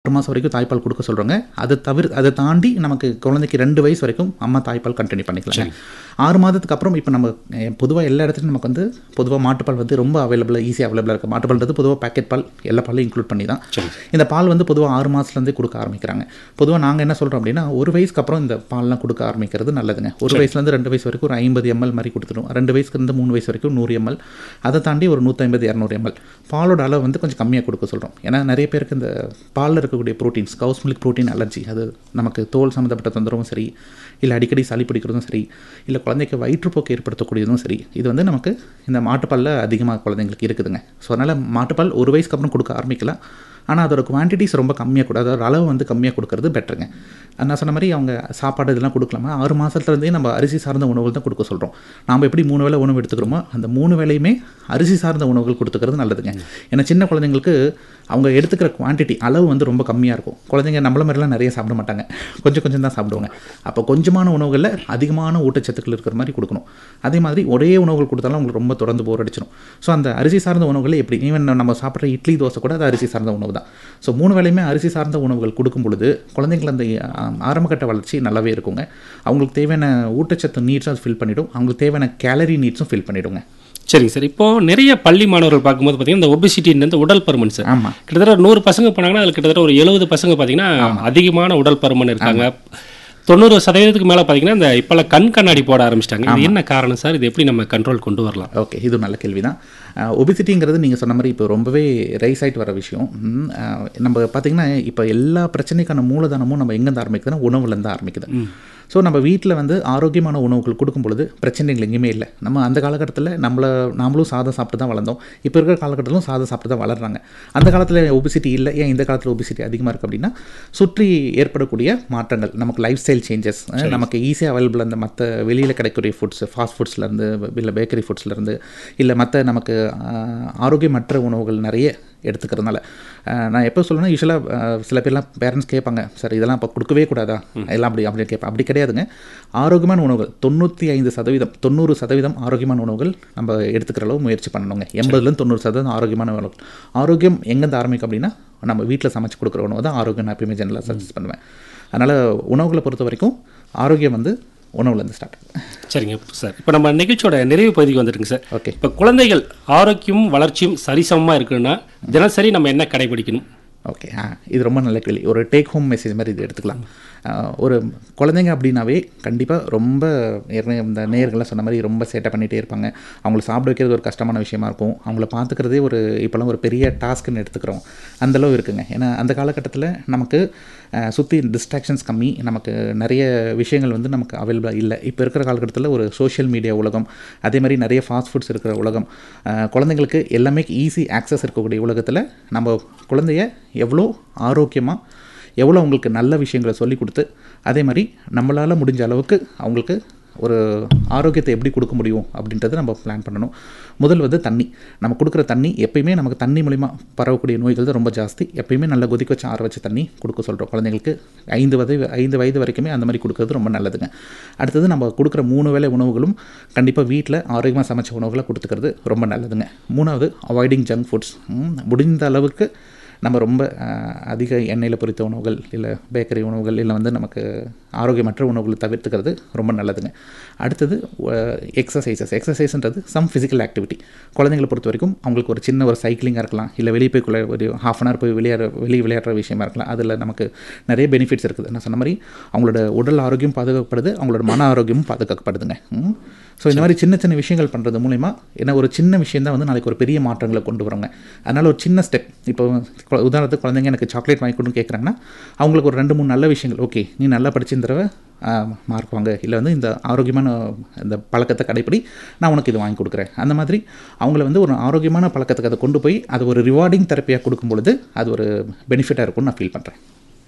ஆறு மாதம் வரைக்கும் தாய்ப்பால் கொடுக்க சொல்கிறோங்க அதை தவிர அதை தாண்டி நமக்கு குழந்தைக்கு ரெண்டு வயசு வரைக்கும் அம்மா தாய்ப்பால் கண்டினியூ பண்ணிக்கலாம் ஆறு மாதத்துக்கு அப்புறம் இப்போ நம்ம பொதுவாக எல்லா இடத்துலையும் நமக்கு வந்து பொதுவாக மாட்டுப்பால் வந்து ரொம்ப அவைலபிளாக ஈஸியாக அவைலபிளாக இருக்குது மாட்டுப்பால்ன்றது பொதுவாக பேக்கெட் பால் எல்லா பாலையும் இன்க்ளூட் பண்ணி தான் இந்த பால் வந்து பொதுவாக ஆறு மாதத்துலேருந்தே கொடுக்க ஆரம்பிக்கிறாங்க பொதுவாக நாங்கள் என்ன சொல்கிறோம் அப்படின்னா ஒரு வயசுக்கு அப்புறம் இந்த பால்லாம் கொடுக்க ஆரம்பிக்கிறது நல்லதுங்க ஒரு வயசுலேருந்து ரெண்டு வயசு வரைக்கும் ஒரு ஐம்பது எம்எல் மாதிரி கொடுத்துடும் ரெண்டு வயசுலேருந்து மூணு வயசு வரைக்கும் நூறு எம்எல் அதை தாண்டி ஒரு நூற்றி இரநூறு எம்எல் பாலோட அளவு வந்து கொஞ்சம் கம்மியாக கொடுக்க சொல்கிறோம் ஏன்னா நிறைய பேருக்கு இந்த பாலில் இருக்கக்கூடிய proteins cow's milk protein allergy அது நமக்கு தோல் சம்மந்தப்பட்ட தொந்தரவும் சரி இல்லை அடிக்கடி சளி பிடிக்கிறதும் சரி இல்லை குழந்தைக்கு வயிற்றுப்போக்கு ஏற்படுத்தக்கூடியதும் சரி இது வந்து நமக்கு இந்த மாட்டுப்பாலில் அதிகமாக குழந்தைங்களுக்கு இருக்குதுங்க ஸோ அதனால் மாட்டுப்பால் ஒரு வயசுக்கு அப்புறம் கொடுக்க ஆரம்பிக்கலாம் ஆனால் அதோட குவான்டிட்டிஸ் ரொம்ப கம்மியாக கூட அதோட அளவு வந்து கம்மியாக கொடுக்கறது பெட்டருங்க நான் சொன்ன மாதிரி அவங்க சாப்பாடு இதெல்லாம் கொடுக்கலாமா ஆறு மாதத்துலேருந்தே நம்ம அரிசி சார்ந்த உணவுகள் தான் கொடுக்க சொல்கிறோம் நாம் எப்படி மூணு வேளை உணவு எடுத்துக்கிறோமோ அந்த மூணு வேளையுமே அரிசி சார்ந்த உணவுகள் கொடுத்துக்கிறது நல்லதுங்க ஏன்னா சின்ன குழந்தைங்களுக்கு அவங்க எடுத்துக்கிற குவான்டிட்டி அளவு வந்து ரொம்ப கம்மியாக இருக்கும் குழந்தைங்க நம்மள மாதிரிலாம் நிறைய சாப்பிட மாட்டாங்க கொஞ்சம் கொஞ்சம் தான் சாப்பிடுவாங்க அப்போ கொஞ்சமான உணவுகளில் அதிகமான ஊட்டச்சத்துக்கள் இருக்கிற மாதிரி கொடுக்கணும் அதே மாதிரி ஒரே உணவுகள் கொடுத்தாலும் அவங்களுக்கு ரொம்ப தொடர்ந்து போர் அடிச்சிடும் ஸோ அந்த அரிசி சார்ந்த உணவுகளை எப்படி ஈவன் நம்ம சாப்பிட்ற இட்லி தோசை கூட அது அரிசி சார்ந்த உணவு தான் ஸோ மூணு வேளையுமே அரிசி சார்ந்த உணவுகள் கொடுக்கும் பொழுது குழந்தைங்கள் அந்த ஆரம்பகட்ட வளர்ச்சி நல்லாவே இருக்குங்க அவங்களுக்கு தேவையான ஊட்டச்சத்து நீட்ஸும் அது ஃபில் பண்ணிவிடும் அவங்களுக்கு தேவையான கேலரி நீட்ஸும் ஃபில் பண்ணிவிடுங்க சரிங்க சார் இப்போ நிறைய பள்ளி மாணவர்கள் பார்க்கும்போது பார்த்தீங்கன்னா இந்த ஒபிசிட்டின்னு இந்த உடல் பருமன் சார் ஆமாம் கிட்டத்தட்ட நூறு பசங்க போனாங்கன்னா அதில் கிட்டத்தட்ட ஒரு எழுபது பசங்க பார்த்தீங்கன்னா அதிகமான உடல் பருமன் இருக்காங்க தொண்ணூறு சதவீதத்துக்கு மேலே பார்த்தீங்கன்னா இந்த இப்போல்லாம் கண் கண்ணாடி போட ஆரம்பிச்சிட்டாங்க இது என்ன காரணம் சார் இது எப்படி நம்ம கண்ட்ரோல் கொண்டு வரலாம் ஓகே இது நல்ல கேள்வி தான் ஒபிசிட்டிங்கிறது நீங்கள் சொன்ன மாதிரி இப்போ ரொம்பவே ரைஸ் ஆகிட்டு வர விஷயம் ம், அஹ், நம்ம பார்த்தீங்கன்னா இப்போ எல்லா பிரச்சனைக்கான மூலதனமும் நம்ம எங்கேருந்து ஆரம்பிக்குதுன்னா உணவுலேருந்து ஆரம்பிக்குது ஸோ நம்ம வீட்டில் வந்து ஆரோக்கியமான உணவுகள் கொடுக்கும் பொழுது பிரச்சனைகள் எங்கேயுமே இல்லை நம்ம அந்த காலகட்டத்தில் நம்மள நாமளும் சாதம் சாப்பிட்டு தான் வளர்ந்தோம் இப்போ இருக்கிற காலகட்டத்திலும் சாதம் சாப்பிட்டு தான் வளர்றாங்க அந்த காலத்தில் ஒபிசிட்டி இல்லை ஏன் இந்த காலத்தில் ஒபிசிட்டி அதிகமாக இருக்குது அப்படின்னா சுற்றி ஏற்படக்கூடிய மாற்றங்கள் நமக்கு லைஃப் ஸ்டைல் சேஞ்சஸ் நமக்கு ஈஸியாக அவைலபிள் அந்த மற்ற வெளியில் கிடைக்கக்கூடிய ஃபுட்ஸ் ஃபாஸ்ட் ஃபுட்ஸ்லேருந்து இல்லை பேக்கரி ஃபுட்ஸ்லேருந்து இல்லை மற்ற நமக்கு ஆஹ், ஆரோக்கியமற்ற உணவுகள் நிறைய எடுத்துக்கிறதுனால ஆஹ், நான் எப்போ சொல்லணும்னா யூஸ்வலாக சில பேர்லாம் பேரண்ட்ஸ் கேட்பாங்க சார் இதெல்லாம் இப்போ கொடுக்கவே கூடாதா எல்லாம் அப்படி அப்படி கேட்பேன் அப்படி கிடையாதுங்க ஆரோக்கியமான உணவுகள் தொண்ணூற்றி ஐந்து சதவீதம் தொண்ணூறு சதவீதம் ஆரோக்கியமான உணவுகள் நம்ம எடுத்துக்கிற அளவு முயற்சி பண்ணணுங்க எண்பதுலேருந்து தொண்ணூறு சதவீதம் ஆரோக்கியமான உணவுகள் ஆரோக்கியம் எங்கேருந்து ஆரம்பிக்கும் அப்படின்னா நம்ம வீட்டில் சமைச்சு கொடுக்குற உணவு தான் ஆரோக்கியம் நான் எப்பயுமே ஜெனரலாக சஜஸ்ட் பண்ணுவேன் அதனால் உணவுகளை பொறுத்த வரைக்கும் ஆரோக்கியம் வந்து உணவுலேருந்து ஸ்டார்ட் சரிங்க சார் இப்போ நம்ம நிகழ்ச்சியோட நிறைவு பகுதிக்கு வந்துருங்க சார் ஓகே இப்போ குழந்தைகள் ஆரோக்கியமும் வளர்ச்சியும் சரிசமமாக இருக்குன்னா தினசரி நம்ம என்ன கடைபிடிக்கணும் ஓகே ஆ இது ரொம்ப நல்ல கேள்வி ஒரு டேக் ஹோம் மெசேஜ் மாதிரி இது எடுத்துக்கலாம் ஆ, ஒரு குழந்தைங்க அப்படின்னாவே கண்டிப்பாக ரொம்ப ஏற்கனவே இந்த நேயர்கள்லாம் சொன்ன மாதிரி ரொம்ப சேட்டை பண்ணிகிட்டே இருப்பாங்க அவங்கள சாப்பிட வைக்கிறது ஒரு கஷ்டமான விஷயமா இருக்கும் அவங்கள பார்த்துக்கிறதே ஒரு இப்போலாம் ஒரு பெரிய டாஸ்க்குன்னு எடுத்துக்கிறோம் அந்தளவு இருக்குங்க ஏன்னா அந்த காலகட்டத்தில் நமக்கு சுற்றி டிஸ்ட்ராக்ஷன்ஸ் கம்மி நமக்கு நிறைய விஷயங்கள் வந்து நமக்கு அவைலபிளாக இல்லை இப்போ இருக்கிற காலகட்டத்தில் ஒரு சோஷியல் மீடியா உலகம் அதே மாதிரி நிறைய ஃபாஸ்ட் ஃபுட்ஸ் இருக்கிற உலகம் அஹ், குழந்தைங்களுக்கு எல்லாமே ஈஸி ஆக்சஸ் இருக்கக்கூடிய உலகத்தில் நம்ம குழந்தைய எவ்வளோ ஆரோக்கியமாக எவ்வளோ அவங்களுக்கு நல்ல விஷயங்களை சொல்லி கொடுத்து அதே மாதிரி நம்மளால் முடிஞ்ச அளவுக்கு அவங்களுக்கு ஒரு ஆரோக்கியத்தை எப்படி கொடுக்க முடியும் அப்படின்றத நம்ம பிளான் பண்ணணும் முதல் வந்து தண்ணி நம்ம கொடுக்குற தண்ணி எப்பயுமே நமக்கு தண்ணி மூலிமா பரவக்கூடிய நோய்கள் தான் ரொம்ப ஜாஸ்தி எப்பயுமே நல்லா கொதிக்க வச்சு ஆற வச்ச தண்ணி கொடுக்க சொல்கிறோம் குழந்தைங்களுக்கு ஐந்து வயது ஐந்து வயது வரைக்குமே அந்த மாதிரி கொடுக்கறது ரொம்ப நல்லதுங்க அடுத்தது நம்ம கொடுக்குற மூணு வேளை உணவுகளும் கண்டிப்பாக வீட்டில் ஆரோக்கியமாக சமைச்ச உணவுகளை கொடுத்துக்கிறது ரொம்ப நல்லதுங்க மூணாவது அவாய்டிங் ஜங்க் ஃபுட்ஸ் முடிந்த அளவுக்கு நம்ம ரொம்ப அஹ், அதிக எண்ணெயில் பொரித்த உணவுகள் இல்லை பேக்கரி உணவுகள் இல்லை வந்து நமக்கு ஆரோக்கியமற்ற உணவுகளை தவிர்த்துக்கிறது ரொம்ப நல்லதுங்க அடுத்தது எக்ஸசைசஸ் எக்ஸசைஸ்ன்றது சம் ஃபிசிக்கல் ஆக்டிவிட்டி குழந்தைங்களை பொறுத்த வரைக்கும் அவங்களுக்கு ஒரு சின்ன ஒரு சைக்கிளிங்காக இருக்கலாம் இல்லை வெளியே போய் குள்ள- ஒரு ஹாஃப் அன் ஹவர் போய் விளையாட வெளியே விளையாடுற விஷயமா இருக்கலாம் அதில் நமக்கு நிறைய பெனிஃபிட்ஸ் இருக்குது நான் சொன்ன மாதிரி அவங்களோட உடல் ஆரோக்கியம் பாதுகாக்கப்படுது அவங்களோட மன ஆரோக்கியமும் பாதுகாக்கப்படுதுங்க ஸோ இந்த மாதிரி சின்ன சின்ன விஷயங்கள் பண்ணுறது மூலிமா ஏன்னா ஒரு சின்ன விஷயம் தான் வந்து நாளைக்கு ஒரு பெரிய மாற்றங்களை கொண்டு வரோங்க அதனால் ஒரு சின்ன ஸ்டெப் இப்போ கு- உதாரணத்துக்கு குழந்தைங்க எனக்கு சாக்லேட் வாங்கி கொடுன்னு கேட்குறாங்கன்னா அவங்களுக்கு ஒரு ரெண்டு மூணு நல்ல விஷயங்கள் ஓகே நீ நல்லா படிச்சு இந்த தடவை மார்க் வாங்க இல்லை வந்து இந்த ஆரோக்கியமான இந்த பழக்கத்தை கடைப்பிடி நான் உனக்கு இது வாங்கி கொடுக்குறேன் அந்த மாதிரி அவங்கள வந்து ஒரு ஆரோக்கியமான பழக்கத்துக்கு அதை கொண்டு போய் அது ஒரு ரிவார்டிங் தெரப்பியாக கொடுக்கும் பொழுது அது ஒரு பெனிஃபிட்டாக இருக்கும்னு நான் ஃபீல் பண்ணுறேன்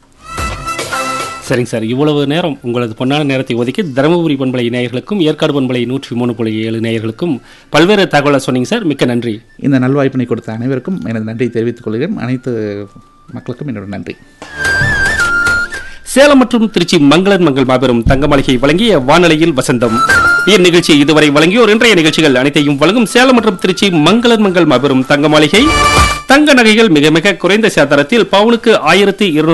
சரிங்க சார் இவ்வளவு நேரம் உங்களது பொன்னான நேரத்தை ஒதுக்கி தருமபுரி பண்பலை நேயர்களுக்கும் ஏற்காடு பண்பலை நூற்றி மூணு புள்ளி ஏழு நேயர்களுக்கும் பல்வேறு தகவலை சொன்னீங்க சார் மிக்க நன்றி இந்த நல்வாய்ப்பினை கொடுத்த அனைவருக்கும் எனது நன்றி தெரிவித்துக் கொள்கிறேன் அனைத்து மக்களுக்கும் என்னோட நன்றி சேலம் மற்றும் திருச்சி மங்களன் மங்கள் மாபெரும் தங்க மாளிகை வழங்கிய வானொலியில் வசந்தம் இந்நிகழ்ச்சி இதுவரை வழங்கியோர் இன்றைய நிகழ்ச்சிகள் அனைத்தையும் வழங்கும் சேலம் மற்றும் திருச்சி மங்களன் மங்கள் மாபெரும் தங்க மாளிகை தங்க நகைகள் மிக மிக குறைந்த சேதாரத்தில் பவுனுக்கு ஆயிரத்தி